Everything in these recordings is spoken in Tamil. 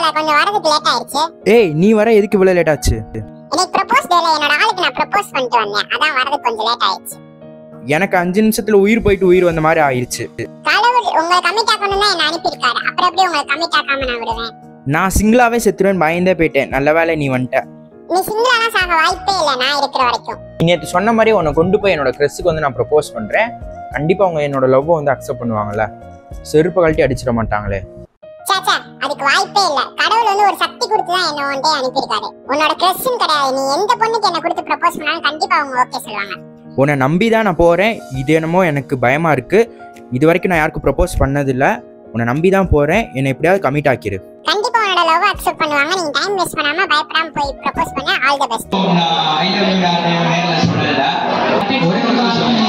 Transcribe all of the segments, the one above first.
கொஞ்சம் வரதுக்கு லேட் ஆயிடுச்சு ஏய் நீ வர எதுக்கு இவ்வளோ லேட் ஆச்சு இன்னைக்கு ப்ரப்போஸ் டேல என்னோட ஆளுக்கு நான் ப்ரப்போஸ் பண்ணிட்டு வந்தேன் அதான் வரதுக்கு கொஞ்சம் லேட் ஆயிடுச்சு எனக்கு அஞ்சு நிமிஷத்துல உயிர் போயிட்டு உயிர் வந்த மாதிரி ஆயிடுச்சு கடவுள் உங்களை கமிட் ஆக்கணும் தான் என்ன அனுப்பியிருக்காரு அப்புறம் எப்படி உங்களை கமிட் ஆக்காம நான் விடுவேன் நான் சிங்கிளாவே செத்துருவேன் பயந்தே போயிட்டேன் நல்ல வேளை நீ வந்துட்ட நீ சிங்கிளாலாம் சாக வாய்ப்பே இல்லை நான் இருக்கிற வரைக்கும் நீ நேற்று சொன்ன மாதிரி உன்னை கொண்டு போய் என்னோட க்ரெஸ்ஸுக்கு வந்து நான் ப்ரப்போஸ் பண்ணுறேன் கண்டிப்பாக அவங்க என்னோட லவ்வை வந்து அக்செப்ட் பண்ணுவாங்கல்ல செருப்பு கழட்டி அடிச்சிட மாட்டாங்களே சாச்சா அதுக்கு வாய்ப்பே இல்ல கடவுள் வந்து ஒரு சக்தி கொடுத்து தான் என்ன ஒன்றே அனுப்பியிருக்காரு உன்னோட கிறிஸ்டின் கிடையாது நீ எந்த பொண்ணுக்கு என்ன கொடுத்து ப்ரப்போஸ் பண்ணாலும் கண்டிப்பா அவங்க ஓகே சொல்லுவாங்க உன்னை நம்பி தான் நான் போகிறேன் இது என்னமோ எனக்கு பயமாக இருக்குது இது வரைக்கும் நான் யாருக்கும் ப்ரப்போஸ் பண்ணதில்ல உன்னை நம்பி தான் போகிறேன் என்னை எப்படியாவது கமிட் ஆக்கிரு கண்டிப்பா உன்னோட லவ் அக்செப்ட் பண்ணுவாங்க நீங்க டைம் வேஸ்ட் பண்ணாம பயப்படாம போய் ப்ரப்போஸ் பண்ண ஆல் தி பெஸ்ட் நான் ஐ லவ் யூ யாரையும் நேர்ல சொல்லல ஒரே ஒரு நிமிஷம்.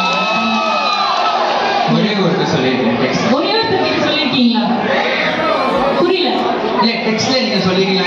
ஒரே ஒரு சொல்லிருக்கேன் டெக்ஸ்ட் ஒரே ஒரு சொல்லிருக்கீங்களா புரியல இல்ல டெக்ஸ்ட்ல நீங்க சொல்லிருக்கீங்க